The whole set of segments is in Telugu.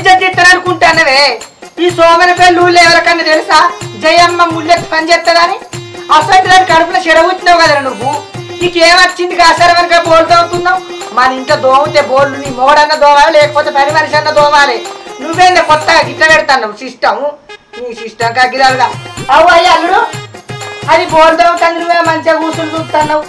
ఇజ్జత్ ఇస్తారనుకుంటానవే ఈ సోమన పెళ్ళి ఊళ్ళో ఎవరికన్నా తెలుసా జయమ్మ ముళ్ళెత్తి పని చేస్తుందని అసలు దాని కడుపున చెడగొచ్చినావు కదా నువ్వు నీకేమొచ్చింది కాసారవనక బోల్ తవ్వుతున్నావు మన ఇంట్లో దోమితే బోళ్ళు నీ మోడన్న దోమాలి లేకపోతే పని మనిషి అన్న దోమాలి నువ్వేందే కొత్తగా గిట్ట పెడతావు సిస్టమ్ నీ సిస్టమ్ కగ్గిరాలుగా అవు అయ్యి అల్లుడు అది బోల్ తవ్వుతాను నువ్వే మంచిగా కూర్చుని చూస్తున్నావు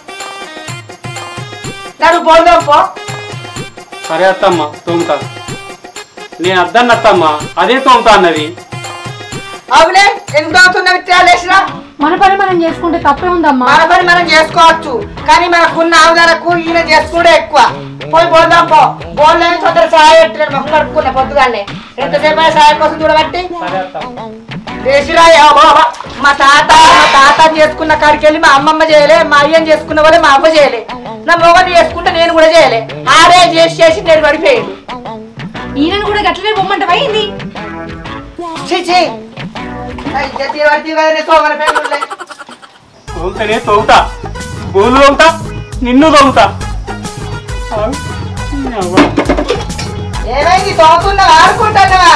నడు బోల్ పో సరే అత్తమ్మ తోముతా నేను అద్దన్న అత్తమ్మ అదే తోముతా అన్నది అవునే ఎందుకు అవుతున్నా విత్రాలేసినా మన పని మనం చేసుకుంటే తప్పే ఉందమ్మా మన పని మనం చేసుకోవచ్చు కానీ మనకున్న ఆవుదాలకు ఈయన చేసుకుంటే ఎక్కువ పోయి పోదాం పో బోర్లో తొందర సాయ పెట్టినాడు మొహం కడుక్కున్న పొద్దుగానే ఎంతసేపు అయినా సాయం కోసం చూడబట్టి సరే అత్తమ్మ దేశిరాయ మా తాత మా తాత చేసుకున్న కాడికి వెళ్ళి మా అమ్మమ్మ చేయలే మా అయ్యని చేసుకున్న వాళ్ళే మా అమ్మ చేయలే నా మొగని చేసుకుంటే నేను కూడా చేయలే ఆడే చేసి చేసి నేను పడిపోయాడు ఈయనను కూడా గట్లనే బొమ్మంట పోయింది ఛీ, ఛీ. నా ఇజ్జత్ ఎవరిది కదనే సోమన పేరులే. తోముతానే తోముతా బోలు తోముతా నిన్ను తోముతా ఆగు. అవ్వ. ఏమైంది తోకున్నావా ఆడుకుంటున్నావా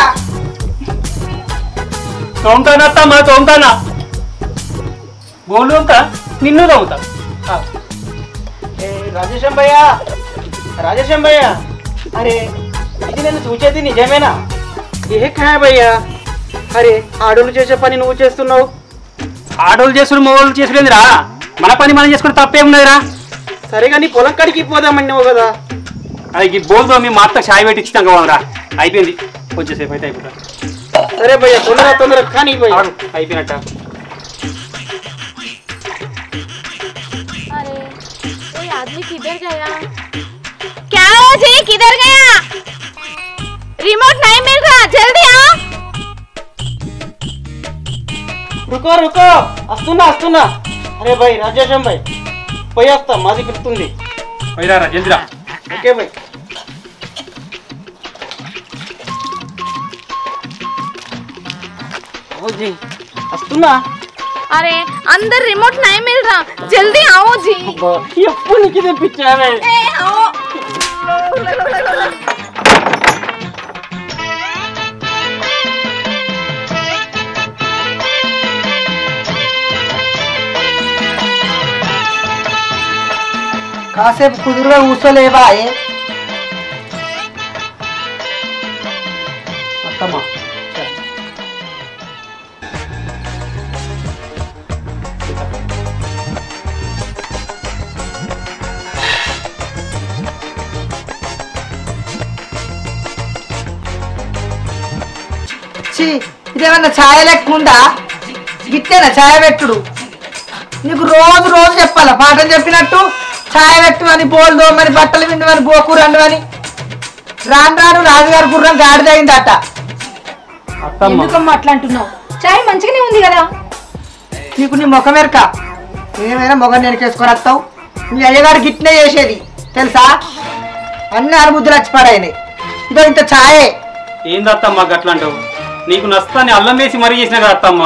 తోముతానా అత్తమ్మ తోముతానా బోలు తోముతా నిన్ను తోముతా ఆగు. రాజేశం భయ్య రాజేశం భయ్య అరే ఇది నేను చూచేది నిజమేనా ఏ కాయ భయ్యా అరే ఆడోళ్ళు చేసే పని నువ్వు చేస్తున్నావు ఆడోళ్ళు చేసుడు మగోళ్ళు చేసుడు రా మన పని మనం చేసుకుంటే తప్పే ఉన్నదిరా సరే కానీ పొలం కాడికి పోదామన్నావు కదా అది ఈ బోల్తో మీ మా అత్త చాయ్ పెట్టి ఇచ్చినాక పోదాం రా అయిపోయింది కొంచెంసేపు అయితే అయిపోతా సరే భయ్య తొందర తొందర కానీ భయ్య ఆగు. అయిపోయినట్ట अरे ये आदमी किधर गया क्या हुआ जी किधर गया रिमोट नहीं मिल रहा जल्दी आओ రుకో రుకో వస్తున్నా వస్తున్నా అరే భయ్ రాజేశం భయ్ పోయి వస్తా మాది పిలుస్తుంది పోయిరా జల్దిరా ఓకే భయ్ ఓ జీ వస్తున్నా अरे अंदर रिमोट नहीं मिल रहा जल्दी आओ जी అబ్బా, ఎప్పుడు నీకు తెప్పించావే ए, आओ కాసేపు కుదురుగా కూర్చోలేవా ఏ? అత్తమ్మ ఛీ ఇదేమన్నా ఛాయ లెక్క ఉందా గిట్టేనా ఛాయ పెట్టుడు నీకు రోజు రోజు చెప్పాలా పాఠం చెప్పినట్టు ఛాయ పెట్టు అని బోల్ దోమని బట్టలు విండమని బోకూరు అని రాను రాను రాజుగారి గుర్రం గాడిదైందట అత్తమ్మ ఎందుకమ్మా అట్లా అంటున్నావు చాయ్ మంచిగానే ఉంది కదా నీకు నీ ముఖం ఎరక ఏమైనా మొగం వెనకేసుకొని వస్తావు నీ అయ్యగారు గిట్నే చేసేది తెలుసా అన్ని అనుబుద్ధులు వచ్చి పడాయినాయి ఇదో ఇంత ఛాయే ఏంది అత్తమ్మ గట్లా అంటావు నీకు నస్తాన్ని అల్లం వేసి మరీ చేసిన కదా అత్తమ్మ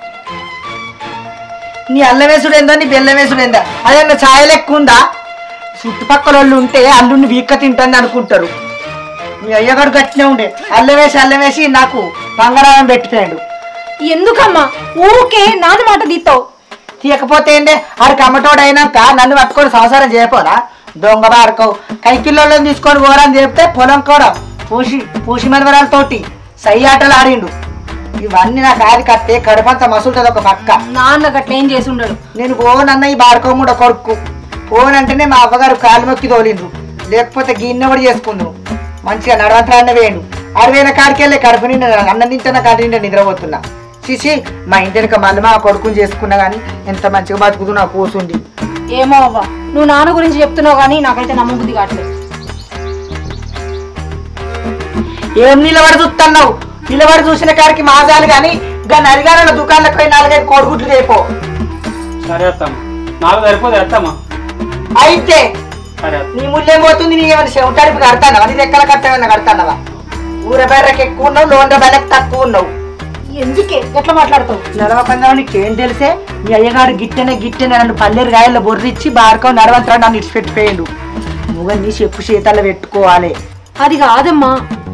నీ అల్లం వేసుడు ఏందో నీ బెల్లం వేసుడు ఏందా అదేమన్నా ఛాయ లెక్క ఉందా చుట్టుపక్కల వాళ్ళు ఉంటే అల్లుని వీక్క తింటుంది అనుకుంటారు మీ అయ్యగారు గట్టినే ఉండే అల్లం వేసి అల్లం వేసి నాకు బంగారం పెట్టిపోయాడు ఎందుకమ్మా ఊకే నాన్న మాట తీస్తావు తీయకపోతే ఏందే ఆడికి అమ్మటోడు అయినాక నన్ను పట్టుకొని సంసారం చేయపోరా దొంగ బారకవు కైకిల్లోని తీసుకొని పోరని చెప్తే పొలం కూడా పూసి పూసి మనవరాలతోటి సై ఆటలు ఆడిండు ఇవన్నీ నాకు ఆది కట్టే కడుపంత మసులుతుంది ఒక పక్క నాన్న గట్లేం చేసి ఉండడు నేను పోనన్న ఈ బారకోముడ కొడుకు పోనంటేనే మా అవ్వగారు కాలు మొక్కి తోలిండ్రు లేకపోతే గిన్నె కూడా చేసుకుందు మంచిగా నడవంతరాన్న వేయండు అరవైన కాడికి వెళ్ళి కడుపు నిండా అన్నం తింటున్న కాడి నిండా నిద్రపోతున్నా చూసి మా ఇంటి వెనక మళ్ళీ మా కొడుకుని చేసుకున్నా కానీ ఎంత మంచిగా బతుకుతున్నా కూసుండి ఏమో అవ్వ నువ్వు నాన్న గురించి చెప్తున్నావు కానీ నాకైతే నమ్మబుద్ధి కావట్లేదు ఏం నిలబడి చూస్తున్నావు నిలబడి చూసిన కాడికి మాజాలు కానీ గా నరిగాన దుకాణాలకు పోయి నాలుగైదు కోడిగుడ్లు చేపో సరే అత్తమ్మ నాకు సరిపోదు అత్తమ్మ అయితే సరే అత్త నీ ముళ్ళేం పోతుంది నీ ఏమైనా చెమటాడిపు కడతానవా నీ ఎక్కడ కట్టమన్నా కడతానవా ఊర బెర్రకి ఎక్కువ ఉన్నావు లోన్ల బెల్లకి తక్కువ ఉన్నావు ఎందుకే ఎట్లా మాట్లాడతావు నడవకుండా నీకేం తెలిసే మీ అయ్యగారు గిట్టెనే గిట్టెనే నన్ను పల్లెరు గాయల్లో బొర్రిచ్చి బారకం నడవంతరా నన్ను ఇడిచిపెట్టిపోయిండు నువ్వు నీ చెప్పు చేతల్లో పెట్టుకోవాలి అది కాదమ్మా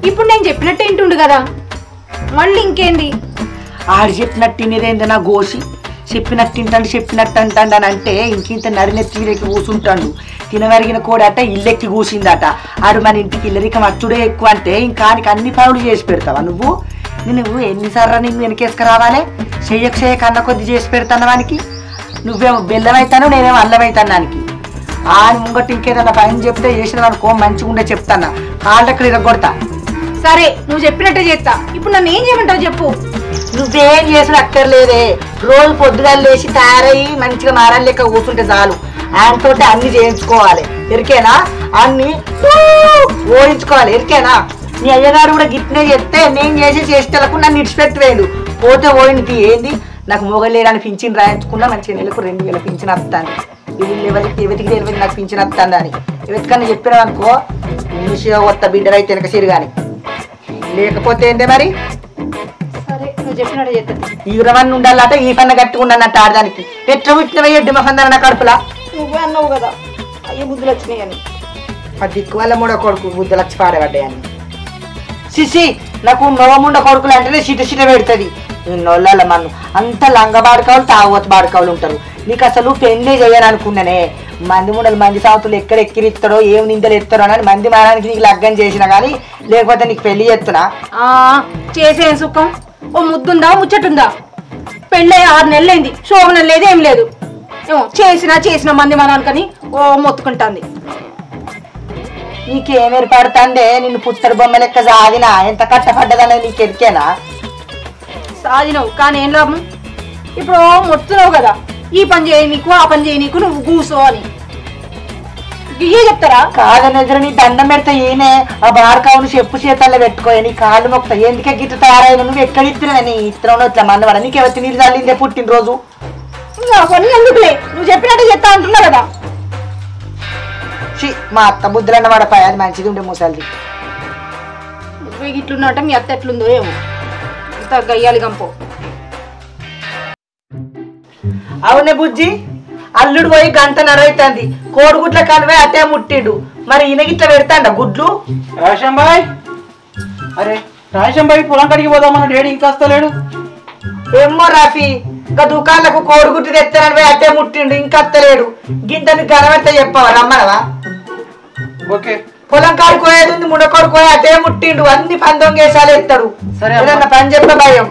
ఇప్పుడు నేను చెప్పినట్టు ఏంటుండు కదా మళ్ళీ ఇంకేంది ఆడు చెప్పినట్టు తినేదేంది నా గోసి చెప్పినట్టు తింటాడు చెప్పినట్టు అంటాడు అని అంటే ఇంకింత నడినెత్తి మీదకి కూసుంటాడు తినవరిగిన కోడి అట్ట ఇల్లెక్కి కూసిందట ఆడు మన ఇంటికి ఇల్లరిక మచ్చుడే ఎక్కువ అంటే ఇంకా ఆయనకి అన్ని పనులు చేసి పెడతావా నువ్వు నువ్వు ఎన్నిసార్లు నిన్ను వెనకేసుకు రావాలి చెయ్యక చెయ్యక అన్న కొద్ది చేసి పెడతాను వానికి నువ్వేమో బెల్లం అవుతాను నేనేమో అల్లం అవుతాను దానికి ఆయన ముంగట ఇంకేదన్నా పని చెప్తే చేసిన అనుకో మంచిగా ఉండే చెప్తాను కాళ్ళక్కడ ఇరగొడతా సరే నువ్వు చెప్పినట్టే చేస్తా ఇప్పుడు నన్ను ఏం చేయమంటావు చెప్పు నువ్వేం చేసిన అక్కర్లేదే రోజు పొద్దుగా లేచి తయారయ్యి మంచిగా మారాలి లెక్క కూర్చుంటే చాలు ఆయనతో అన్ని చేయించుకోవాలి ఎరికేనా అన్ని ఊ ఓడించుకోవాలి ఎరికేనా నీ అయ్యగారు కూడా గిట్నే చెప్తే నేను చేసే చేష్టలకు నన్ను ఇడిచిపెట్టి వేయడు పోతే ఓడికి ఏంది నాకు మొగలేరని పింఛన్ రాయించుకున్నా మంచిగా నెలకు రెండు వేల పింఛన్ వస్తాను వీళ్ళు ఎవరికి ఎవరికి తెలియదు నాకు పింఛన్ వస్తాను అని ఎవరికన్నా చెప్పినావు అనుకో నిమిషం కొత్త బిడ్డలైతే వెనక సిరు కానీ లేకపోతే ఏంటి మరి సరే నువ్వు చెప్పినట్టే చేస్తా ఈరవన్నీ ఉండాలట ఈ పన్న కట్టుకున్నానంట ఆడదానికి ఎట్లా పుట్టినవయ్యే ఎడ్డు మొహందన నా కడుపులా నువ్వే అన్నావు కదా అయ్యే బుద్ధులు వచ్చినాయి అని ఆ దిక్కు వల్ల మూడో కొడుకు బుద్ధి లక్ష పాడబడ్డాయని సిసి నాకు నోముండ కొడుకులు అంటేనే సిట సిట పెడుతుంది నొల్లల మన్ను అంత లంగ బాడకావులు తాగువత బాడకావులు ఉంటారు నీకు అసలు పెళ్ళే చేయాలనుకున్నానే మంది ముండలు మంది సాగుతులు ఎక్కడ ఎక్కిరిస్తాడో ఏం నిందలు ఎత్తారో అని మంది మారానికి నీకు లగ్గం చేసిన కానీ లేకపోతే నీకు పెళ్లి చేస్తున్నా ఆ చేసే సుఖం ఓ ముద్దుందా ముచ్చటుందా పెళ్ళై ఆరు నెలలైంది శోభనం లేదు ఏం లేదు ఏమో చేసినా చేసిన మంది మనానికని ఓ మొత్తుకుంటాంది నీకేం ఏర్పడుతుందే నిన్ను పుత్తడి బొమ్మ లెక్క సాగినా ఎంత కట్టపడ్డదనేది నీకు ఎరికేనా సాధినవు కానీ ఏం లాభం ఇప్పుడు మొత్తున్నావు కదా ఈ పని చేయి నీకు ఆ పని చేయి నీకు నువ్వు కూసో అని ఇయ్యే చెప్తారా కాదని ఎదురు నీ దండం పెడితే ఈయనే ఆ బారకావును చెప్పు చేతల్లో పెట్టుకో నీ కాళ్ళు మొక్త ఎందుకే గిట్ట తయారైన నువ్వు ఎక్కడ ఇస్తున్నావు నీ ఇత్తనం ఇట్లా మన్నవాడ నీకు ఎవరి నీరు చల్లిందే పుట్టినరోజు ఇంకా అవన్నీ ఎందుకులే నువ్వు చెప్పినట్టు చెప్తా అంటున్నా కదా ఛీ, మా అత్త బుద్ధులన్న వాడపాయ అది మంచిది ఉండే ముసలిది నువ్వు ఇట్లున్నట్ట మీ అత్త ఎట్లుందో ఏమో ఇంత గయ్యాలి గంపో అవునే బుజ్జి అల్లుడు పోయి గంట నరైతుంది కోడిగుడ్ల కనువే అటే ముట్టిండు మరి ఈయన గిట్ల పెడతాండ గుడ్లు రాజంబాయ్ అరే రాజంబాయ్ పొలం కడిగి పోదామన్న డాడీ ఇంకా వస్తలేడు ఏమో రాఫీ ఇంకా దుకాణాలకు కోడిగుడ్డు తెస్తానని పోయి అటే ముట్టిండు ఇంకా అత్తలేడు గింతని గనబెడితే చెప్పవా రమ్మనవా ఓకే పొలం కాడికి పోయేది ఉంది ముడకొడుకు పోయి అటే ముట్టిండు అన్ని పందొంగేసాలు ఎత్తాడు సరే అమ్మా. ఏదన్నా పని చెప్ప భయం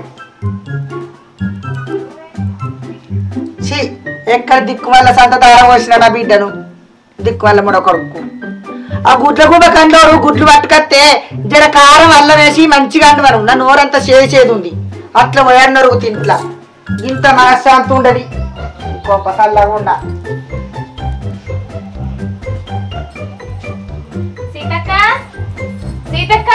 ఛీ, ఎక్కడ దిక్కు వల్ల సంత దారం పోసిన నా బిడ్డను దిక్కు వల్ల ముడకొడుకు ఆ గుడ్ల గుబ కండోడు గుడ్లు పట్టుకత్తే జర కారం అల్లం వేసి మంచిగా అంటున్నారు నా నోరంతా చేసేది ఉంది అట్లా పోయన్నారు తింట్లా ఇంత మనశ్శాంతి ఉండదు గొప్ప చల్లగా ఉండ సీతక్క సీతక్క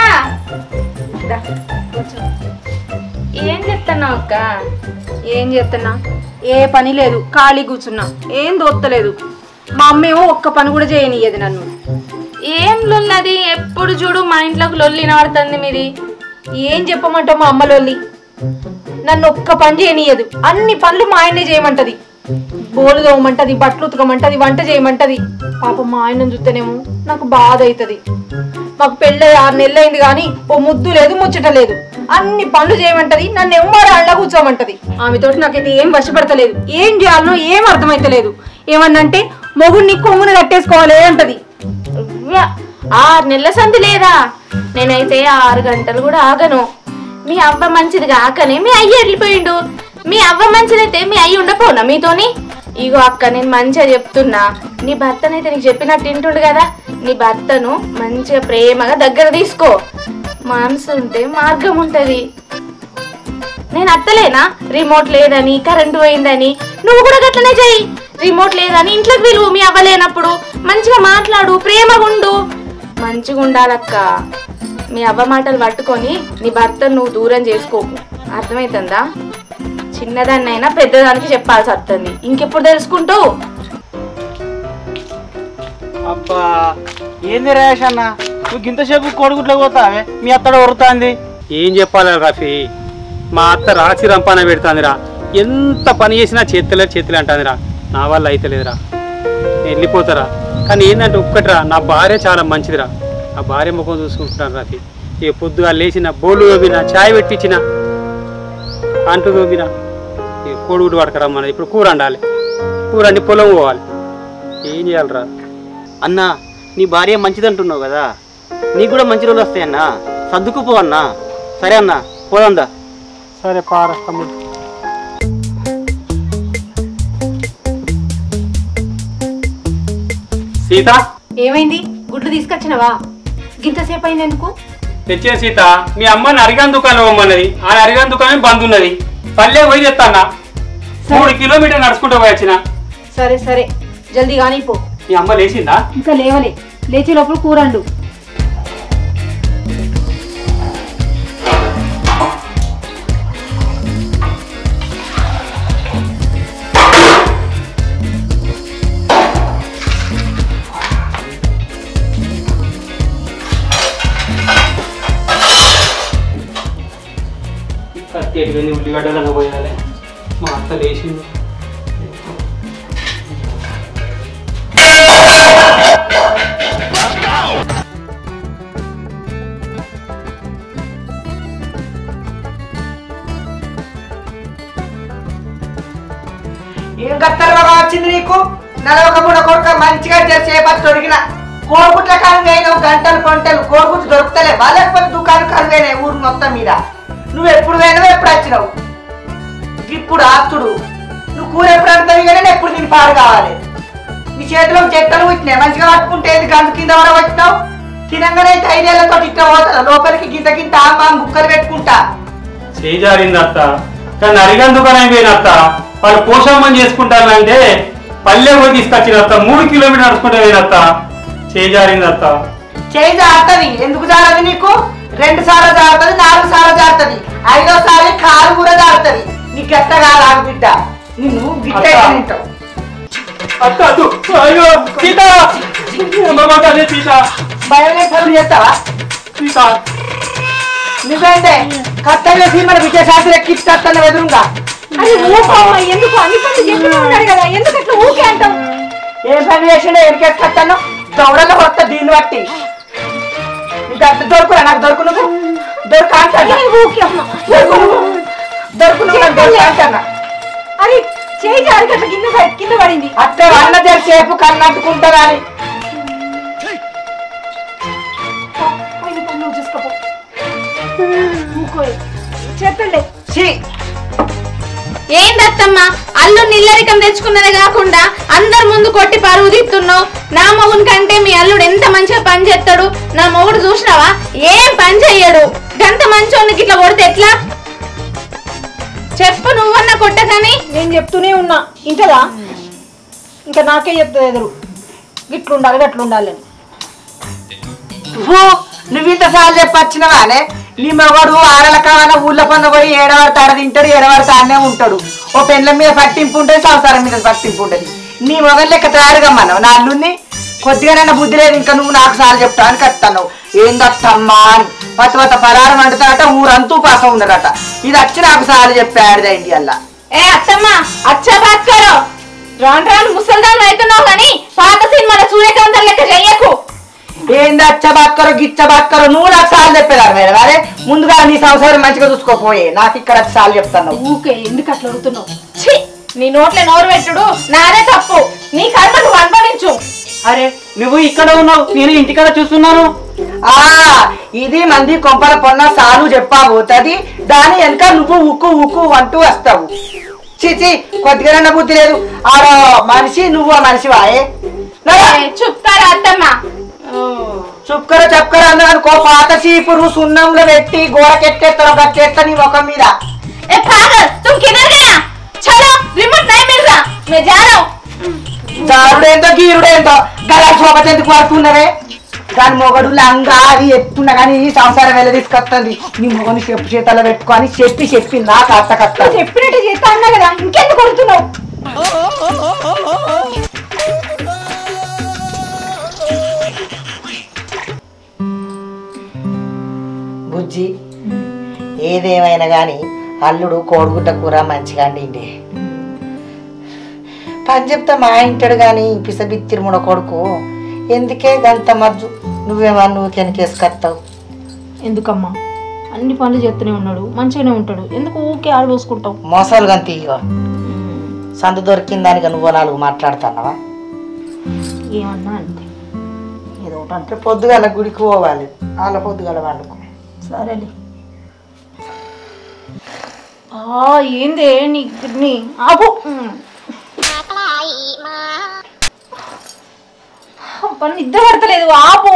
ఏం చెప్తున్నావు అక్క ఏం చేస్తున్నా ఏ పని లేదు ఖాళీ కూర్చున్నా ఏం దోత్తలేదు మా అమ్మ ఏమో ఒక్క పని కూడా చేయనియ్యదు నన్ను ఏం లొల్లది ఎప్పుడు చూడు మా ఇంట్లోకి లొల్లి వినబడుతుంది మీది ఏం చెప్పమంటావు మా అమ్మలోల్లి నన్ను ఒక్క పని చేయనియదు అన్ని పనులు మా ఆయనే చేయమంటది బోలు తోమంటది బట్టలు ఉతకమంటది వంట చేయమంటది పాప మా ఆయన చూస్తేనేమో నాకు బాధ అవుతుంది మాకు పెళ్ళై ఆరు నెలలు అయింది కానీ ఓ ముద్దు లేదు ముచ్చట లేదు అన్ని పనులు చేయమంటది నన్ను ఎవ్వరు అళ్ళ కూర్చోమంటది ఆమెతోటి నాకైతే ఏం వశపడతలేదు ఏం చేయాలనో ఏం అర్థమైతలేదు ఏమన్నంటే మొగుడిని కొమ్మును కట్టేసుకోవాలి అంటది ఉవ్వ, ఆరు నెలల సంధి లేదా నేనైతే ఆరు గంటలు కూడా ఆగను మీ అవ్వ మంచిది కాకనే మీ అయ్య వెళ్ళిపోయిండు మీ అవ్వ మంచిదైతే మీ అయ్యి ఉండపోనా మీతోని ఇగో అక్క నేను మంచిగా చెప్తున్నా నీ భర్తనైతే నీకు చెప్పినట్టు వింటుండు కదా నీ భర్తను మంచిగా ప్రేమగా దగ్గర తీసుకో మనసు ఉంటే మార్గం ఉంటది నేను అత్తలేనా రిమోట్ లేదని కరెంటు పోయిందని నువ్వు కూడా గట్లనే చెయ్యి రిమోట్ లేదని ఇంట్లోకి విలువ మీ అవ్వలేనప్పుడు మంచిగా మాట్లాడు ప్రేమగా ఉండు మంచిగా ఉండాలక్క మీ అవ్వ మాటలు పట్టుకొని నీ భర్తను నువ్వు దూరం చేసుకోకు అర్థమవుతుందా చిన్నదాన్నైనా పెద్దదానికి చెప్పాల్సి వస్తుంది ఇంకెప్పుడు తెలుసుకుంటావు అబ్బా ఏంది రేష్ అన్న నువ్వు ఇంతసేపు కోడిగుడ్లకు పోతావే మీ అత్తడ ఉరుతాంది ఏం చెప్పాలి రఫీ మా అత్త రాసి రంపాన పెడుతుందిరా ఎంత పని చేసినా చేతులే చేతులే అంటుందిరా నా వల్ల అయితలేదురా నేను వెళ్ళిపోతారా కానీ ఏంటంటే ఒక్కటిరా నా భార్య చాలా మంచిదిరా ఆ భార్య ముఖం చూసుకుంటున్నాను రఫీ ఇక పొద్దుగా లేచిన బోలు తోమిన చాయ్ పెట్టించిన అంటు తోమిన ఇక కోడిగుడ్డు పడకరమ్మన్నది ఇప్పుడు కూర వండాలి కూర వండి పొలం పోవాలి ఏం చేయాలరా అన్నా నీ భార్య మంచిదంటున్నావు కదా నీకు కూడా మంచి రోజులు వస్తాయన్నా సర్దుకుపో అన్నా సరే అన్నా పోదందా సరే పారా తమ్ముడు సీత ఏమైంది గుడ్లు తీసుకొచ్చినవా గింతసేపు అయింది ఎందుకు తెచ్చిన సీత మీ అమ్మని అరిగాన్ దుకాణం ఇవ్వమన్నది ఆ అరిగాన్ దుకాణం బంద్ ఉన్నది పల్లె పోయి తెస్తానా మూడు కిలోమీటర్ నడుచుకుంటూ పోయి వచ్చిన సరే సరే జల్దీ కానీ పో మీ అమ్మ లేచిందా ఇంకా లేవలే లేచే లోపల కూరండు కత్తి ఎటువైంది ఉల్లిగడ్డలను పోయాలి మా అత్త లేచింది ఏం కత్తరు వచ్చింది నీకు నలవక కూడా కొడుక మంచిగా చేపట్టి దొరికిన కోడిగుట్ల కనుగైన గంటలు కొంటలు కోడిగుడ్లు దొరుకుతలే వాళ్ళకపోతే దుకాణం కనుగైనాయి ఊరు మొత్తం మీద నువ్వు ఎప్పుడు పోయినావు ఎప్పుడు వచ్చినావు ఇప్పుడు ఆస్తుడు నువ్వు కూర ఎప్పుడు అంటావు కానీ ఎప్పుడు నేను పాడు కావాలి నీ చేతిలో చెట్టలు వచ్చినాయి మంచిగా పట్టుకుంటే ఏది గంజు కింద వర వచ్చినావు తినంగానే అయితే ఐదేళ్లతో ఇట్లా పోతా లోపలికి గింత గింత ఆంబా ముక్కలు పెట్టుకుంటా చేజారింది అత్త కానీ అరిగాన్ దుకాణం పోయిన అత్త వాళ్ళు పోషమ్మని చేసుకుంటానంటే పల్లె పోయి తీసుకొచ్చిన అత్త మూడు కిలోమీటర్ నడుచుకుంటూ పోయిన అత్త చేజారింది అత్త చేయి జారుతుంది ఎందుకు జారది నీకు రెండు సార్లు జారుతుంది నాలుగు సార్లు జారుతుంది ఐదోసారి కాలు కూడా జారుతుంది నీకు ఎట్ట కాదు బిడ్డ నిన్ను గిట్ట అత్త. తింటావు అత్త అద్దు. అయ్యో సీత అమ్మ అదే సీత భయం పనులు చేస్తావా సీత నువ్వేంటే కత్తగా సీమల విజయశాస్త్రి ఎక్కిస్తాను ఎదురుగా అది ఊపమ్మ ఎందుకు అన్ని పనులు చెప్పినా ఉన్నాడు కదా ఎందుకు అట్లా ఊకే అంటావు ఏం పని చేసిండే ఎరికెత్తాను దౌడలో కొత్త దీన్ని బట్టి నీకు అంత దొరుకురా నాకు దొరుకు నువ్వు దొరుకు అంటాను ఊకే అమ్మ దొరుకు నువ్వు దొరుకు నువ్వు నాకు దొరుకు అంటానా అది చేయి జారి అట్లా కింద పడి- కింద పడింది అత్త అన్న సేపు కన్నట్టుకుంటా కానీ పోయిన పని నువ్వు చూసుకోపో ఊకోయ్. చెప్పండి ఛీ ఏందత్తమ్మా అల్లు నిల్లరికం తెచ్చుకున్నదే కాకుండా అందరి ముందు కొట్టి పరువు తీస్తున్నావు నా మొగుని కంటే మీ అల్లుడు ఎంత మంచిగా పని చేస్తాడు నా మొగుడు చూసినావా ఏం పని చెయ్యడు గంత మంచోనికి ఇట్లా కొడితే ఎట్లా చెప్పు నువ్వన్నా కొట్టకని నేను చెప్తూనే ఉన్నా ఇంటదా ఇంకా నాకే చెప్తుంది ఎదురు గిట్లుండాలి గట్లుండాలి అని ఫు, నువ్వు ఇంతసార్లు చెప్పొచ్చినవానే నీ మగడు ఆరల కావాల ఊళ్ళో పన్న పోయి ఏడవాడు ఆడ తింటాడు ఏడవాడు తానే ఉంటాడు ఓ పెళ్ళ మీద పట్టింపు ఉంటుంది సంసారం మీద పట్టింపు ఉంటుంది నీ మొగన్ లెక్క తయారుగా మనం నా అల్లుడిని కొద్దిగానైనా బుద్ధి లేదు ఇంకా నువ్వు నాకు సార్లు చెప్తావు అని కత్తాను ఏందత్తమ్మా అని పత్త పత్త పరారం అంటుతాడట ఊరంతూ పాసం ఉండదట ఇది వచ్చి నాకు సార్లు చెప్పాడు ఇండియల్లా ఏ అత్తమ్మ అచ్చా బాత్కరో రాను రాను ముసల్దాన్ అవుతున్నావు కానీ పాత సినిమాల సూర్యకాంతం లెక్క చెయ్యకు ఏంది అచ్చ బాక్కరు గిచ్చ బాక్కరు నువ్వు నాకు సార్లు చెప్పేదారు మేడం అరే ముందుగా నీ సంసారం మంచిగా చూసుకోపోయే నాకు ఇక్కడ వచ్చి సార్లు చెప్తాను ఊకే ఎందుకు అట్లా అడుగుతున్నావు ఛీ నీ నోట్ల నోరు పెట్టుడు నాదే తప్పు నీ కర్మ నువ్వు అనుభవించు అరే నువ్వు ఇక్కడ ఉన్నావు నేను ఇంటికాడ చూస్తున్నాను ఆ ఇది మంది కొంపల పొన్న సాలు చెప్పా పోతుంది దాని వెనక నువ్వు ఉక్కు ఉక్కు అంటూ వస్తావు చిచి కొద్దిగా బుద్ధి లేదు ఆడ మనిషి నువ్వు ఆ మనిషి వాయే ఏ, చెప్తారా అత్తమ్మ చుక్కర చక్కర అందరనుకో పాత చీపురు సున్నంలో పెట్టి గోడకెట్టేస్తాను గట్టెత్త నీ ముఖం మీద ए पागल तुम किधर गया चलो रिमोट नहीं मिल रहा मैं जा रहा हूँ దారుడేందో గీరుడేందో గలా శోభత ఎందుకు పడుతున్నవే దాని మొగడు లంగా అది ఎత్తున్నా కానీ ఈ సంసారం వెళ్ళ తీసుకొస్తుంది నీ మొగని చెప్పు చేతల్లో పెట్టుకొని చెప్పి చెప్పి నాకు అత్త కత్త చెప్పినట్టు చేస్తా అన్నా కదా ఇంకెందుకు కొడుతున్నావు బుజ్జి ఏదేమైనా కానీ అల్లుడు కోడిగుడ్డ కూర మంచిగా అండి పని చెప్తా మా ఇంటాడు కానీ పిసబిత్తిరుముడ కొడుకు ఎందుకే గంత మజ్జు నువ్వేమో నువ్వు కెనకేసుకొస్తావు ఎందుకమ్మా అన్ని పనులు చేస్తూనే ఉన్నాడు మంచిగానే ఉంటాడు ఎందుకు ఊకే ఆడబోసుకుంటావు మోసాలు గంతి ఇగో సందు దొరికిందానికి నువ్వు నాలుగు మాట్లాడుతున్నావా ఏమన్నా అంతే ఏదో ఒకటి అంటే అంటే పొద్దుగాల గుడికి పోవాలి వాళ్ళ పొద్దుగాల వండుకో సరేలే ఆ, ఏందే నీ నీ ఆపు పని నిద్ర పడతలేదు ఆపు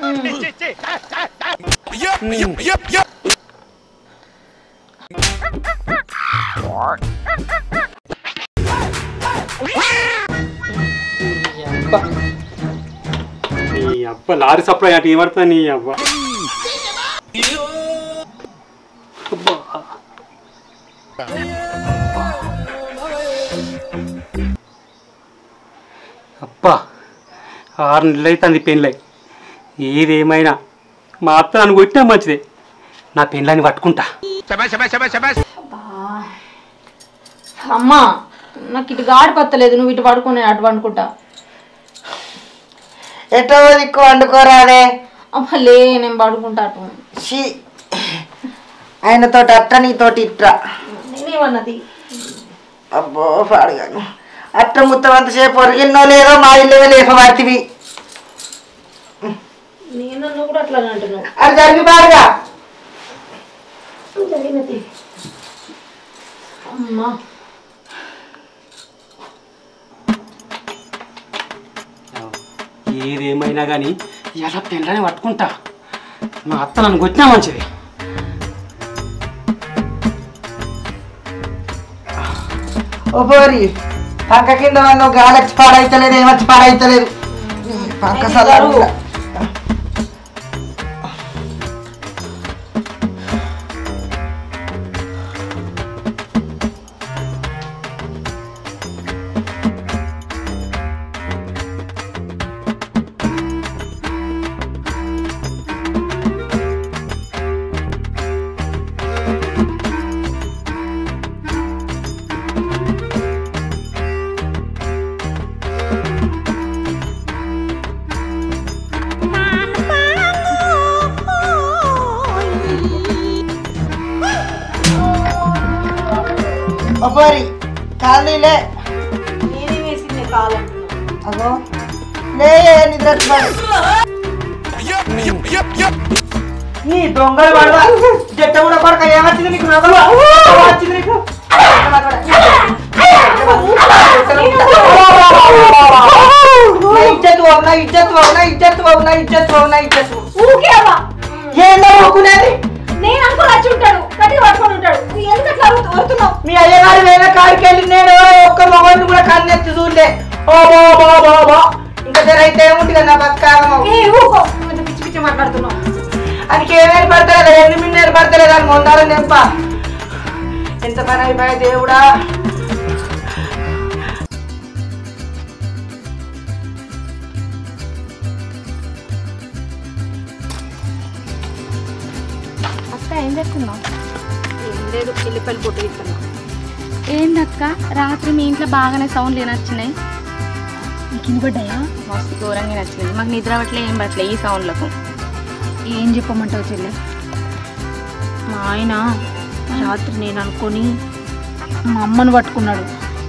నీ అబ్బ లారీ సప్లై అంటే ఏమడుతుంది నీ అబ్బ అబ్బా. అబ్బా ఆరు నెలలు అవుతుంది పెళ్ళై ఏదేమైనా మా అత్త నన్ను కొట్టినా మంచిదే నా పెళ్ళని పట్టుకుంటా అమ్మా నాకు ఇటు గాడి పత్తలేదు నువ్వు ఇటు పడుకుని అటు పండుకుంటా ఎటో దిక్కు వండుకోరాదే అమ్మ లే నేను పడుకుంటా అటు షీ ఆయనతోటి అట్ట నీతోటి ఇట్రా నేనేమన్నది అబ్బో పాడుగాను అట్ట మొత్తం అంతసేపు ఒరిగిన్నో లేదో మా ఇల్లు లేపబడితివి నేను కూడా అట్లా అంటున్నావు అది జరిగి పాడుగా జరిగినది అమ్మా ఏదేమైనా కానీ ఇలా పెళ్ళని పట్టుకుంటా మా అత్త నన్ను కొట్టినా మంచిది ఓ పోరి పక్క కింద వల్ల గాలచ్చి పాడైతలేదు ఏమచ్చి పాడైతలేదు పక్క సలారు ఓ పోరి ఖాళీలే నేనే వేసింది కాలంటున్నావు అగో లే నిద్ర వచ్చి పడు. ఈ దొంగలు పడవా జట్ట కూడా కొడక ఏమొచ్చింది నీకు నగలు వచ్చింది నీకు నా ఇజ్జత్ పోవు, నా ఇజ్జత్ పోవు, నా ఇజ్జత్ పోవు, నా ఇజ్జత్ పోవు, నా ఇజ్జత్ పోవు. ఊకే అవ్వ ఏందో ఊకునేది నేను అనుకుని వచ్చి ఉంటాడు గట్టిగా పట్టుకొని ఉంటాడు నువ్వు ఎందుకు అట్లా అరుతు- అరుతున్నావు మీ అయ్యగారి వేల కాడికి వెళ్ళి నేను ఒక్క మొగోడిని కూడా కన్నెత్తి చూడలే ఓ బో బో బో బో ఇంకా జర అయితే ఏముంది కదా నా బతుకాగమో ఏ ఊకో నువ్వు ఇంత పిచ్చి పిచ్చి మాట్లాడుతున్నావు అది ఏమేమి పడతలేదు ఎన్ని మిన్నేరు పడతలేదు అని మొందాలని నింప ఎంత పని అయిపోయా దేవుడా అక్క ఏం చెప్తున్నావు ఏం లేదు ఎల్లిపల్లి పొట్టు ఇస్తున్నా ఏందక్క రాత్రి మీ ఇంట్లో బాగానే సౌండ్లు నచ్చినాయి నీకు వినపడ్డాయా మస్తు ఘోరంగా నచ్చినాయి మాకు నిద్ర పట్టలే ఏం పట్టలే ఈ సౌండ్లకు ఏం చెప్పమంటావు చెల్లె మా ఆయన రాత్రి నేను అనుకొని మా అమ్మను పట్టుకున్నాడు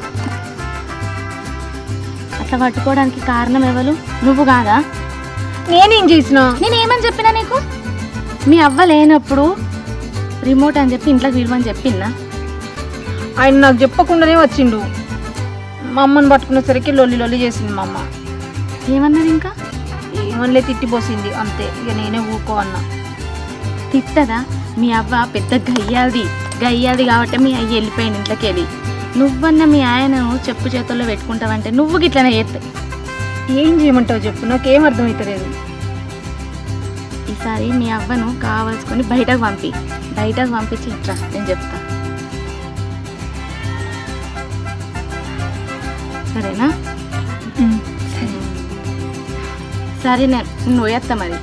అట్లా పట్టుకోవడానికి కారణం ఎవరు నువ్వు కాదా నేనేం చేసిన నేను ఏమని చెప్పినా నీకు మీ అవ్వ లేనప్పుడు రిమోట్ అని చెప్పి ఇంట్లోకి విలువని చెప్పిందా ఆయన నాకు చెప్పకుండానే వచ్చిండు మా అమ్మని పట్టుకునేసరికి లొల్లి లొల్లి చేసింది మా అమ్మ ఏమన్నది ఇంకా ఏమనిలే తిట్టిపోసింది అంతే ఇక నేనే ఊకో అన్నా తిట్టదా మీ అవ్వ పెద్ద గయ్యాది గయ్యాది కాబట్టి మీ అయ్య వెళ్ళిపోయింది ఇంట్లోకి వెళ్ళి నువ్వన్న మీ ఆయనను చెప్పు చేతుల్లో పెట్టుకుంటావంటే నువ్వు గిట్లనే చేస్తావు ఏం చేయమంటావు చెప్పు నాకేం అర్థమవుతలేదు ఈసారి మీ అవ్వను కావాల్సుకొని బయటకు పంపి బయటకు పంపించి ఇట్రా నేను చెప్తా సరేనా సరే నేను నువ్వు వేస్తా మరి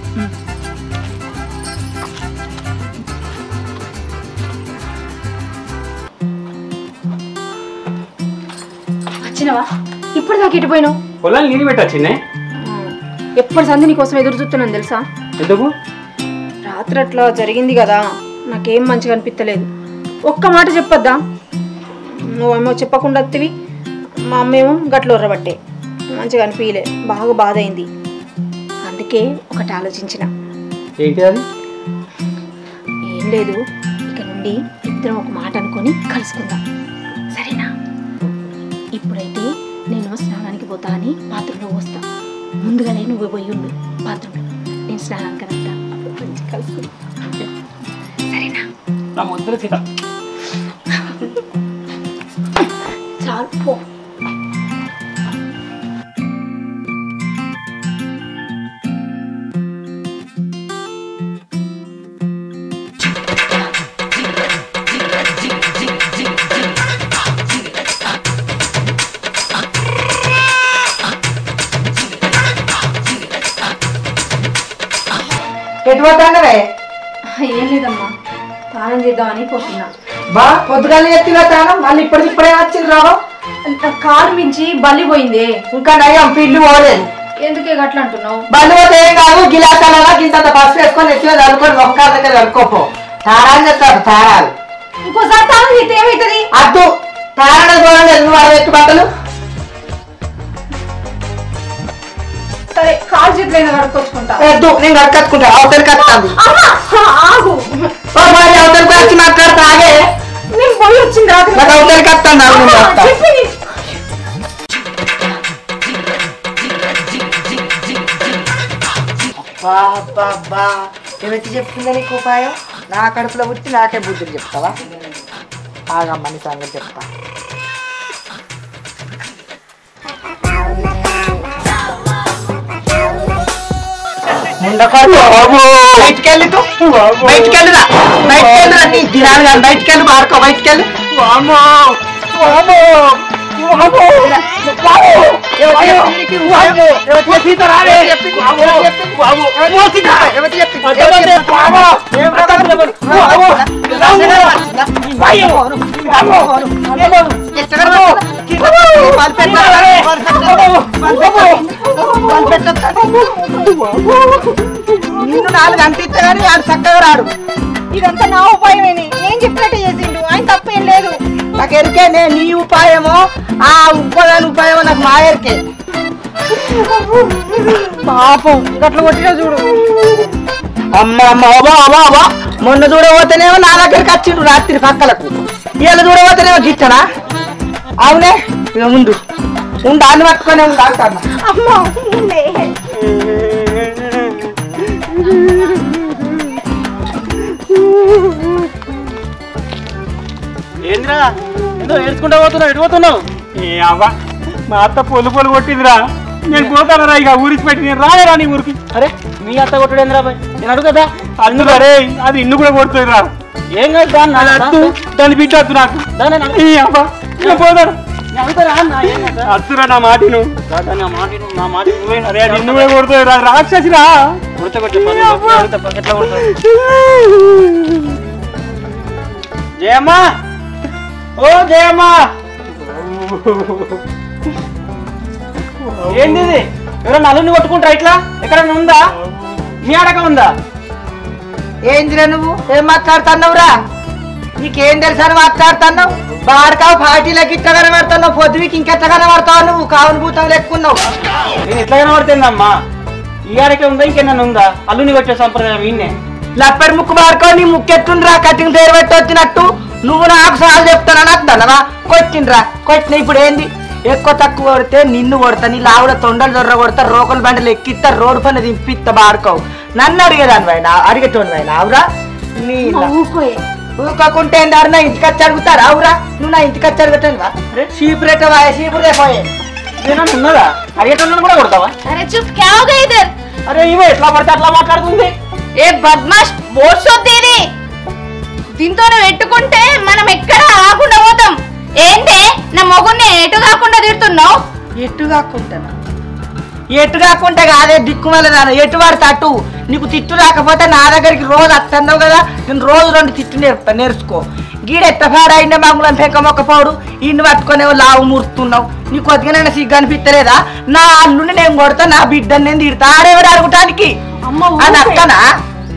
వచ్చినవా ఇప్పుడు దాకా ఇటుపోయినావు పొలాలు నీళ్ళు పెట్టొచ్చిందే ఎప్పటి సంది నీ కోసం ఎదురు చూస్తున్నాను తెలుసా ఎందుకు రాత్రి అట్లా జరిగింది కదా నాకేం మంచిగా అనిపించలేదు ఒక్క మాట చెప్పొద్దా నువ్వేమో చెప్పకుండా వత్తివి మా అమ్మేమో గట్ల ఉర్రబట్టే మంచిగా అనిపించలే బాగా బాధ అయింది అందుకే ఒకటి ఆలోచించిన ఏంటి అది ఏం లేదు ఇక నుండి ఇద్దరం ఒక మాట అనుకొని కలుసుకుందాం సరేనా ఇప్పుడైతే నేను స్నానానికి పోతా అని బాత్రూంలో వస్తా ముందుగానే నువ్వు పోయి ఉండు బాత్రూంలో నేను స్నానానికి వస్తా మంచి కలుసుకుందాం సరేనా నా ముద్ర సీత చాలు పో ఎటు పోతానవే ఏం లేదమ్మా స్నానం చేద్దామని పోతున్నా బా పొద్దుగాల ఎత్తిగా తాను మళ్ళీ ఇప్పుడు ఇప్పుడే వచ్చింది రావు నా కారు మించి బలి పోయిందే ఇంకా నయం పిల్లు పోలేదు ఎందుకే గట్ల అంటున్నావు బండి పోతే ఏం కాదు గిలాసాలలో గింత పసుపు వేసుకొని ఎత్తిగా చదువుకొని ఒక్క దగ్గర కడుక్కోపో తారాలు చెప్తాడు తారాలు ఇంకోసారి తాను చేస్తే ఏమవుతుంది అద్దు తారాలు చూడండి ఎందుకు వాడు ఎత్తు బట్టలు సరే కాలు చేతులైనా కడుక్కొచ్చుకుంటా వద్దు నేను కట్టుకుంటా అవతలికి వస్తాను అమ్మా, ఆగు ఓ మరి అవతలికి వచ్చి మాట్లాడతా ఆగే నేను పోయి వచ్చిన తర్వాత నాకు అవతలికి వస్తాను నాకు నేను వస్తా. చెప్పి నీ- బా బా బా ఏమైతే చెప్తుందా నీకు ఉపాయం నా కడుపులో పుట్టి నాకే బుద్ధులు చెప్తావా ఆగమ్మ నీ సంగతి చెప్తా బయటికెళ్ళి బయటికెళ్ళిరా బయటికెళ్ళిరా నీ దినాలు కానీ బయటికెళ్ళి మారుకో బయటికెళ్ళి నిన్ను నాలుగు అంటిస్తే కానీ ఆడు చక్కగా రాడు ఇదంతా నా ఉపాయమేని నేను చెప్పినట్టు చేసిండు ఆయన తప్పేం లేదు నాకు ఎరికే నేను నీ ఉపాయమో ఆ ఉపాయాన్ని ఉపాయమో నాకు మా ఎరికే పాపం గట్ల కొట్టినా చూడు అమ్మ అమ్మ అబ్బా అబ్బా అబ్బా మొన్న చూడబోతేనేమో నా దగ్గరికి వచ్చిండు రాత్రి పక్కలకు ఇవాళ చూడబోతేనేమో గిట్టనా అవునే ఇక ముందు ఉండు అన్ని పట్టుకొని ఉండు అంటాను అమ్మా ఉండే. ఏందిరా ఏదో ఏడ్చుకుంటా పోతున్నావు ఎటు పోతున్నావు ఏ అవ్వ మా అత్త పొలు పొలు కొట్టిందిరా నేను పోతానరా ఇక ఊరికి పెట్టి నేను రాలేరా నీ ఊరికి అరే మీ అత్త కొట్టుడు ఏందిరా బాయ్ నేను అడుగు కదా అందులో రే అది ఇల్లు కూడా కొడుతుందిరా ఏం కాదు దాన్ని అది అత్తు దాన్ని బిడ్డ అత్తు నాకు దాన్ని నాకు- ఈ అవ్వ నేను పోతాను నేను అడుగుతారా అన్న ఏం కాదు అత్తురా నా మాటిను దాదా నా మాట విను, నా మాట విను. అరే అది ఇల్లు కూడా కొడుతుంది రాక్షసిరా కొడితే కొట్టే పని లేదు. నేను అడుగుతా, పక్క ఎట్లా కొడతావు? జయమ్మా ఓ జయమ్మా ఏంది ఇది? ఎవరో నలుని కొట్టుకుంటారా ఇట్లా ఎక్కడన్నా ఉందా మీ ఆడక ఉందా ఏందిరా నువ్వు ఏం మాట్లాడుతున్నావురా నీకేం తెలుసా అని మాట్లాడుతున్నావు బాడకావు పార్టీలకి ఇట్లా కనబడుతున్నావు పొద్దువికి ఇంకెట్లా కనబడతావు నువ్వు కావును భూతం లెక్కున్నావు నేను ఎట్లా కనబడుతుందమ్మా ఈ ఆడకే ఉందా ఇంకేమన్నా ఉందా అల్లుని కొట్టే సంప్రదాయం ఈయనే లప్పటి ముక్కు మారుకో నీ ముక్కెత్తుండ్రా కటింగ్ పేరు పెట్టి వచ్చినట్టు నువ్వు నాకు సార్లు చెప్తానని అద్దనవా కొట్టిండ్రా కొట్టిన ఇప్పుడు ఏంది ఎక్కువ తక్కువ కొడితే నిన్ను కొడతా నీ లావుడ తొండలు దొర్ర కొడతా రోకలు బండలు ఎక్కిస్తా రోడ్డు పని దింపిస్తా బాడుకోవు నన్ను అడిగేదాని పైన అడిగేటోని పైన అవురా నీ ఊకోయే ఊకోకుంటే ఏందారు నా ఇంటికి వచ్చి అడుగుతారు అవురా నువ్వు నా ఇంటికి వచ్చి అడుగుతానువా చీపు రేట చీపు రేపోయే ఏమన్నా ఉన్నదా అడిగేటోళ్ళని కూడా కొడతావా अरे चुप क्या हो गया इधर అరే ఇవో ఎట్లా పడితే అట్లా మాట్లాడుతుంది ఏ బద్మాష్ బోర్సొద్దేది దీంతోనే పెట్టుకుంటే మనం ఎక్కడ ఆకుండా పోతాం ఏంటే నా మొగుడిని ఎటు కాకుండా తిడుతున్నావు ఎట్టు కాకుంటానా ఎటు కాకుంటే కాదే దిక్కుమలదాను ఎటు వాడు తట్టు నీకు తిట్టు రాకపోతే నా దగ్గరికి రోజు వస్తున్నావు కదా నేను రోజు రెండు తిట్టు నేర్పుతా నేర్చుకో గీడ ఎట్ట పాడైండే మంగుళం పెంక మొక్క పోడు ఇన్ని పట్టుకొని లావు మురుస్తున్నావు నీకు కొద్దిగా సిగ్గు అనిపిస్తలేదా నా అల్లుని నేను కొడతా నా బిడ్డని నేను తిడతా ఆడేవాడు అడగటానికి అమ్మ అని ఊరుకోయే. అక్కనా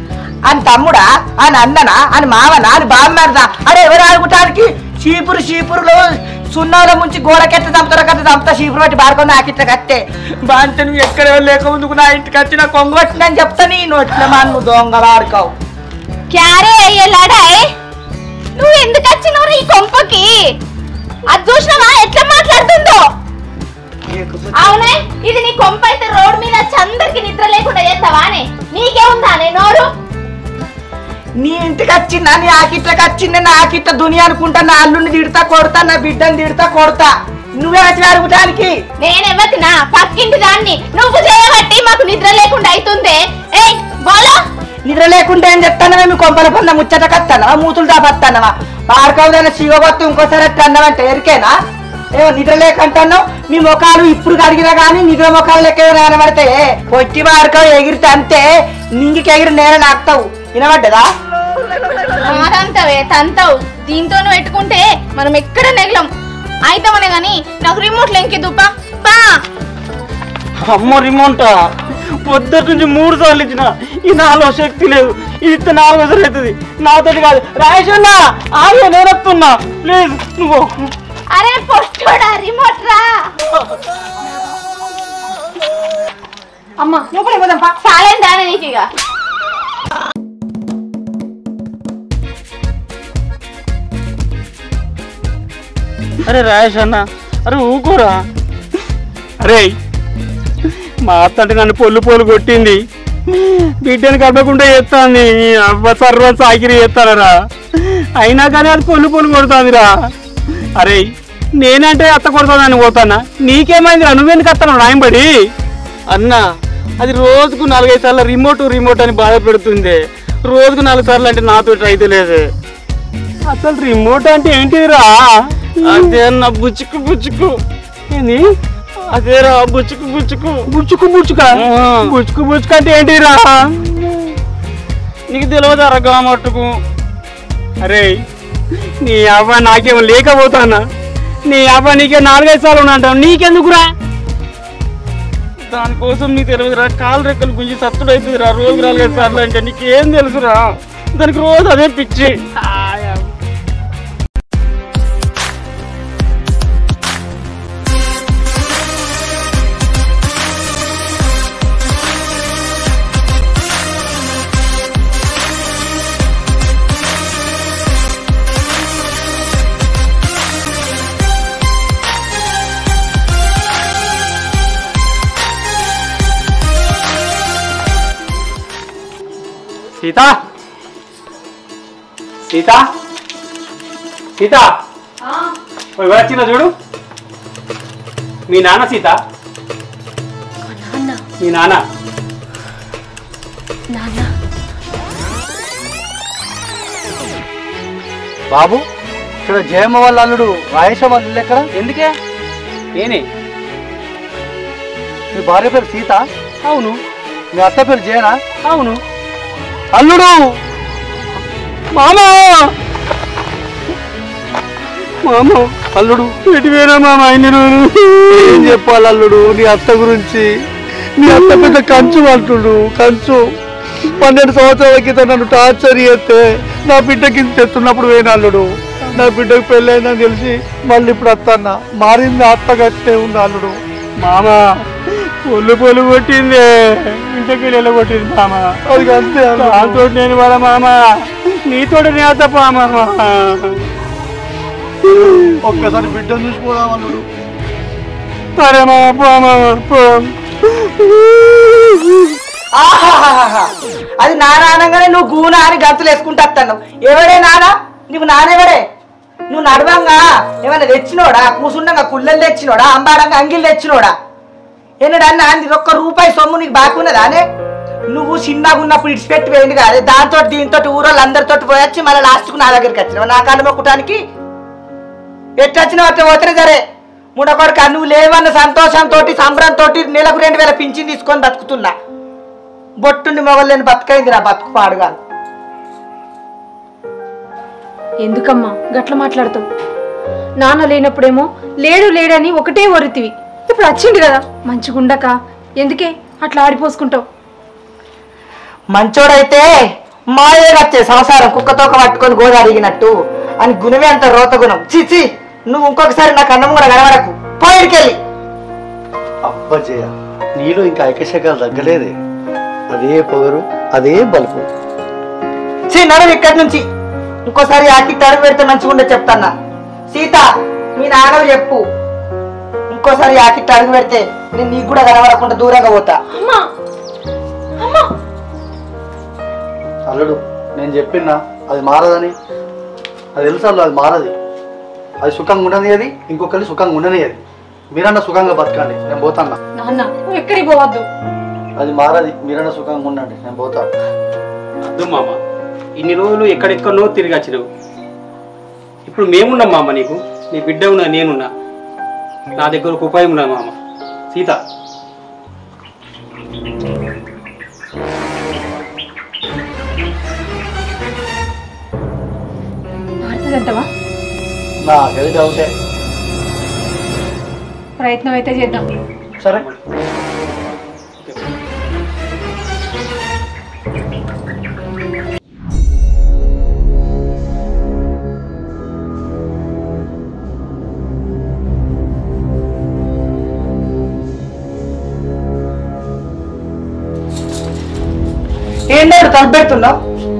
అని తమ్ముడా అని అన్ననా అని మావనా అని బామ్మర్దా అరే ఎవరు ఆడుకుంటానికి చీపురు చీపురులో సున్నాల ముంచి గోడకెత్త చంపుతారో కట్ట చంపుతా చీపురు పట్టి బాడుకొని నాకు ఇట్లా కట్టే బాంతే నువ్వు ఎక్కడ లేక ముందుకు నా ఇంటికి వచ్చిన కొంగొట్టినని చెప్తా నీ నోట్ల మా నువ్వు దొంగలు ఆడుకోవు క్యారే అయ్యేలాడాయ్ నువ్వు ఎందుకు వచ్చినవు ఈ కొంపకి అది చూసినావా ఎట్లా మాట్లాడుతుందో అవునే ఇది నీ కొంప అయితే రోడ్ మీద వచ్చి అందరికి నిద్ర లేకుండా చేస్తావానే నీకే ఉందానే నోరు నీ ఇంటికి వచ్చిందా నీ ఆకిట్లకి వచ్చింది నా ఆకిట్ల దునియా అనుకుంటా నా అల్లుని తిడతా కొడతా నా బిడ్డని తిడతా కొడతా నువ్వే వచ్చి అడుగుతానికి నేనెవతినా పక్కింటి దాన్ని నువ్వు చేయబట్టి మాకు నిద్ర లేకుండా అవుతుంది ఏయ్ బోలో నిద్ర లేకుంటే ఏం చెప్తానవా మీ కొంపల పొంద ముచ్చట కత్తానవా మూతులు దాపత్తానవా పాడుకోవదన్న శివగొత్తు ఇంకోసారి ఎట్లా అన్నావంటే ఎరికేనా ఏమో నిద్ర లేకంటున్నావు మీ ముఖాలు ఇప్పుడు కడిగినా కానీ నిద్ర ముఖాలు లెక్క కనబడితే పొట్టి వాడుకో ఎగిరితే అంతే నింగికి ఎగిరి నేల నాకుతావు వినబడ్డదా మారంతవే తంతవు దీంతో పెట్టుకుంటే మనం ఎక్కడ నెగలం అయితామనే గాని నాకు రిమోట్ లెంకి దుప్పా పా అమ్మ రిమోట్ పొద్దుట నుంచి మూడు సార్లు ఇచ్చిన ఈ నాలో శక్తి లేదు ఇది ఇస్తే నాలుగో సార్లు అవుతుంది నాతోటి కాదు రాయేషన్న ఆగే నేను వస్తున్నా ప్లీజ్ నువ్వు అరే పొట్టోడా రిమోట్ రా అమ్మ లోపలికి పోదాంపా చాలేం దాని నీకు ఇక అరే రాయేష్ అన్న అరే ఊకోరా అరే మా అత్త అంటే నన్ను పొల్లు పొల్లు కొట్టింది బిడ్డని కలపకుండా చేస్తాంది అవ్వ సర్వ సాకిరి చేస్తానరా అయినా కానీ అది పొల్లు పొల్లు కొడుతుందిరా అరే నేనంటే అత్త కొడుతుందని పోతానా నీకేమైందిరా నువ్వెందుకు వస్తాను రాయంబడి అన్న అది రోజుకు నాలుగైదు సార్లు రిమోట్ రిమోట్ అని బాధ పెడుతుంది రోజుకు నాలుగు సార్లు అంటే నాతో అయితే లేదు అసలు రిమోట్ అంటే ఏంటిదిరా అదే అన్న బుచ్చుకు బుచ్చుకు ఏంది అదేరా బుచ్చుకు బుచ్చుకు బుచ్చుకు బుచ్చుక ఆ. బుచ్చుకు బుచ్చుక అంటే ఏంటిరా నీకు తెలియదు అరగా మట్టుకు అరే నీ అవ్వ నాకేమో లేకపోతానా నీ అవ్వ నీకే నాలుగైదు సార్లు ఉన్నా నీకెందుకురా దానికోసం నీకు తెలియదురా కాలు రెక్కలు గుంజి సత్తుడు అవుతుందిరా రోజు నాలుగైదు సార్లు అంటే నీకేం తెలుసురా దానికి రోజు అదే పిచ్చి సీత సీత సీత ఓ ఎవరు వచ్చిందో చూడు మీ నాన్న సీత మీ నాన్న బాబు ఇక్కడ జయమ్మ వాళ్ళ అల్లుడు రాయేష వాళ్ళ ఇల్లు ఎక్కడ ఎందుకే నేనే మీ భార్య పేరు సీత అవును మీ అత్త పేరు జయనా అవును అల్లుడు మామా మామ అల్లుడు ఎటు వేరా మామ ఇన్ని రోజులు ఏం చెప్పాలి అల్లుడు నీ అత్త గురించి నీ అత్త పెద్ద కంచు అంటుడు కంచు పన్నెండు సంవత్సరాల క్రితం నన్ను టార్చర్ చేస్తే నా బిడ్డకి తెస్తున్నప్పుడు పోయిన అల్లుడు నా బిడ్డకు పెళ్ళైందని తెలిసి మళ్ళీ ఇప్పుడు అత్తన్న మారింది అత్త గట్టే ఉంది అల్లుడు మామ పొల్లు పొల్లు కొట్టింది ఇంటికి వెళ్ళ కొట్టింది మామ అది అంతే అల్లుడు. దాంతో నేను వాళ్ళ మామ నీతో నేను తప్ప మామ ఒక్కసారి బిడ్డను చూసిపోదాం అల్లుడు సరే మామ పో మామ పో ఆహాహాహా. అది నా నాన్నగానే నువ్వు గూన అని గంతులు వేసుకుంటా వస్తాను ఎవడే నాన్న నీకు నాన్నెవడే నువ్వు నడవంగా ఏమైనా తెచ్చినోడా కూసుండగా కుల్లలు తెచ్చినోడా అంబాడంగా అంగిలు తెచ్చినోడా ఏనాడన్నా అంది ఒక్క రూపాయి సొమ్ము నీకు బాగున్నదానే నువ్వు చిన్నగా ఉన్నప్పుడు ఇడిచిపెట్టి పోయింది కాదు దాంతో దీంతో ఊరోళ్ళు అందరితో పోయొచ్చి మళ్ళీ లాస్ట్కు నా దగ్గరికి వచ్చినావు నా కాళ్ళు మొక్కటానికి ఎట్టు వచ్చినావు అట్లా పోతేనే సరే ముడకొడుక నువ్వు లేవన్న సంతోషంతో సంబరంతో నెలకు రెండు వేల పింఛన్ తీసుకొని బతుకుతున్నా బొట్టుండి మొగలేని బతుకైంది నా బతుకు పాడుగా ఎందుకమ్మా గట్ల మాట్లాడతావు నాన్న లేనప్పుడేమో లేడు లేడని ఒకటే ఒరితివి ఇప్పుడు వచ్చింది కదా మంచిగుండక ఎందుకే అట్లా ఆడిపోసుకుంటావు మంచోడైతే మాయే వచ్చే సంసారం కుక్కతోక పట్టుకొని గోద అడిగినట్టు అని గుణమే అంత రోత గుణం చిచి నువ్వు ఇంకొకసారి నాకు అన్నం కూడా కనబడకు పోయిడికెళ్ళి అబ్బజయ నీలో ఇంకా ఐకశకాలు తగ్గలేదే అదే పొగరు అదే బలుపు ఛీ నడు ఇక్కడి నుంచి ఇంకోసారి ఆకిట్టి అడుగు పెడితే మంచిగా ఉండే చెప్తాన్నా సీత మీ నాన్నకు చెప్పు ఇంకోసారి ఆకిట్టి అడుగు పెడితే నేను నీకు కూడా కనబడకుండా దూరంగా పోతా అమ్మా అమ్మా అల్లుడు నేను చెప్పినా అది మారదని అది తెలుసు అల్లు అది మారది అది సుఖంగా ఉండని అది ఇంకొకరి సుఖంగా ఉండని అది మీరన్నా సుఖంగా బతకండి నేను పోతాన్నా నాన్న నువ్వు ఎక్కడికి పోవద్దు అది మారది మీరన్నా సుఖంగా ఉండండి నేను పోతా వద్దు మామ ఇన్ని రోజులు ఎక్కడెక్కడో తిరిగి వచ్చినావు ఇప్పుడు మేమున్నాం మామ నీకు నీ బిడ్డ ఉన్నా నేనున్నా నా దగ్గర ఒక ఉపాయం ఉన్నది మామ సీత మారుతుందంటవా నా గది డౌటే ప్రయత్నం అయితే చేద్దాం సరే ఏంటాడు తలపెడుతున్నావు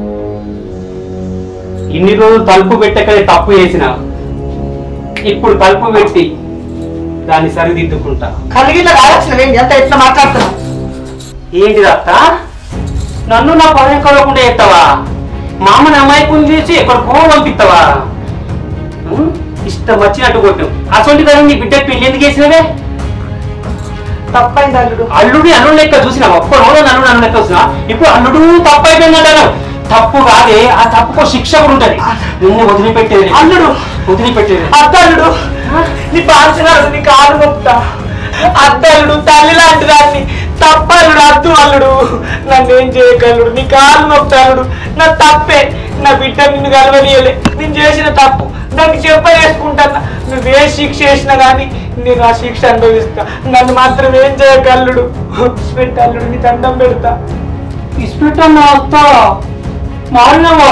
ఇన్ని రోజులు తలుపు పెట్టకనే తప్పు చేసిన ఇప్పుడు తలుపు పెట్టి దాన్ని సరిదిద్దుకుంటా కలిగిన రావాల్సిన ఎంత ఎట్లా మాట్లాడుతున్నావు ఏంటి అత్త నన్ను నా పదవి కలవకుండా ఎత్తావా మామని అమ్మాయికుని చేసి ఎక్కడికో పంపిస్తావా ఉం? ఇష్టం వచ్చినట్టు కొట్టు అసలు కదా నీ బిడ్డ పెళ్లి ఎందుకు చేసినవే తప్పైంది అల్లుడు అల్లుడి అల్లుడు లెక్క చూసినా ఒక్క రోజు అల్లుడు అల్లుడు లెక్క చూసినా ఇప్పుడు అల్లుడు తప్పు అయిపోయిందంటాను తప్పు కాదే ఆ తప్పుకో శిక్ష కూడా ఉంటది నిన్ను వదిలిపెట్టేది అల్లుడు వదిలిపెట్టేది అత్తల్లుడు నీ పాల్చినాడు నీ కాలు నొప్పుతా అత్తల్లుడు తల్లి లాంటి దాన్ని తప్పల్లుడు అద్దు అల్లుడు నన్ను ఏం చేయగలడు నీ కాలు నొప్పుతా అల్లుడు నా తప్పే నా బిడ్డ నిన్ను కలవనీయలే నేను చేసిన తప్పు దానికి చెప్పలేసుకుంటాను నువ్వే శిక్ష చేసినా కానీ నేను ఆ శిక్ష అనుభవిస్తా నన్ను మాత్రం ఏం చేయగలడు పెట్టల్లుడు నీ దండం పెడతా ఇస్పెట్టన్నా అత్త మారినవా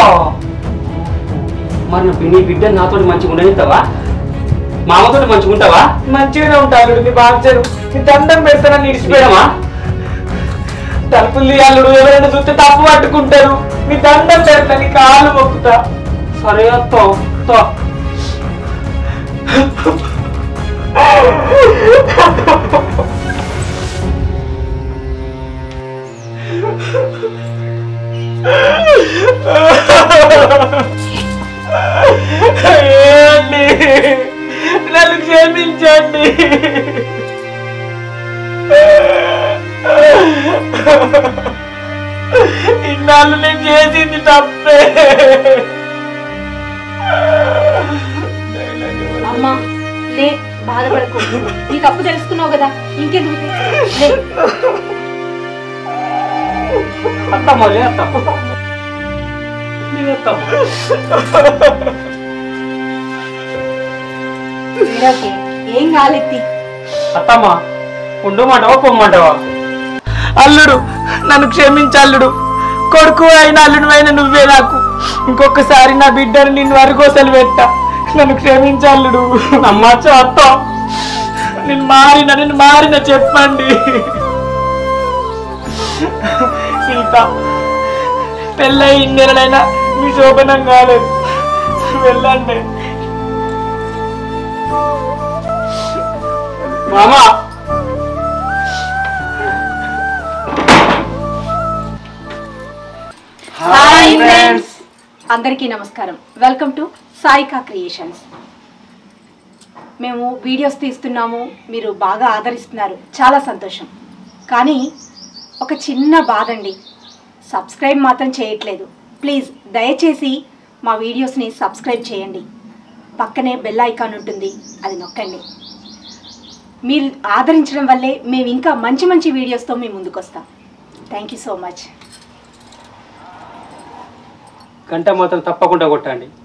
మరి నా- నీ బిడ్డ నాతో మంచిగా ఉండనిస్తావా మామతో మంచిగా ఉంటావా మంచిగానే ఉంటాడు నీ బాధ్యను నీ దండం పెడతానని ఇడిచిపెడమా పెడమా తలుపులు తీయాలుడు ఎవరైనా చూస్తే తప్పు పట్టుకుంటారు నీ దండం పెడతా నీ కాళ్ళు మొక్కుతా సరే అత్త అత్త. ఏంటి నన్ను క్షమించండి ఇన్నాళ్ళు నేను చేసింది తప్పే అమ్మా లే బాధపడకు నీ తప్పు తెలుసుకున్నావు కదా ఇంకెందుకు లే అత్తమ్మ లే అత్తమ్మ లే అత్తమ్మ వీరకి ఏం కాలెత్తి అత్తమ్మ ఉండమంటావా పొమ్మంటావా అల్లుడు నన్ను క్షమించల్లుడు కొడుకు అయిన అల్లుడు అయిన నువ్వే నాకు ఇంకొకసారి నా బిడ్డను నిన్ను వరకోసలు పెట్టా నన్ను క్షమించల్లుడు నమ్మచ్చ అత్త నేను మారిన నేను మారిన చెప్పండి సీత పెళ్ళై ఇన్నేళ్ళైనా మీ శోభనం కాలేదు వెళ్ళండి మామా హాయ్ ఫ్రెండ్స్ అందరికీ నమస్కారం వెల్కమ్ టు సాయికా క్రియేషన్స్ మేము వీడియోస్ తీస్తున్నాము మీరు బాగా ఆదరిస్తున్నారు చాలా సంతోషం కానీ ఒక చిన్న బాధ అండి సబ్స్క్రైబ్ మాత్రం చేయట్లేదు ప్లీజ్ దయచేసి మా వీడియోస్ని సబ్స్క్రైబ్ చేయండి పక్కనే బెల్ ఐకాన్ ఉంటుంది అది నొక్కండి మీరు ఆదరించడం వల్లే మేము ఇంకా మంచి మంచి వీడియోస్తో మేము ముందుకు వస్తాం థ్యాంక్ యూ సో మచ్ గంట మాత్రం తప్పకుండా కొట్టండి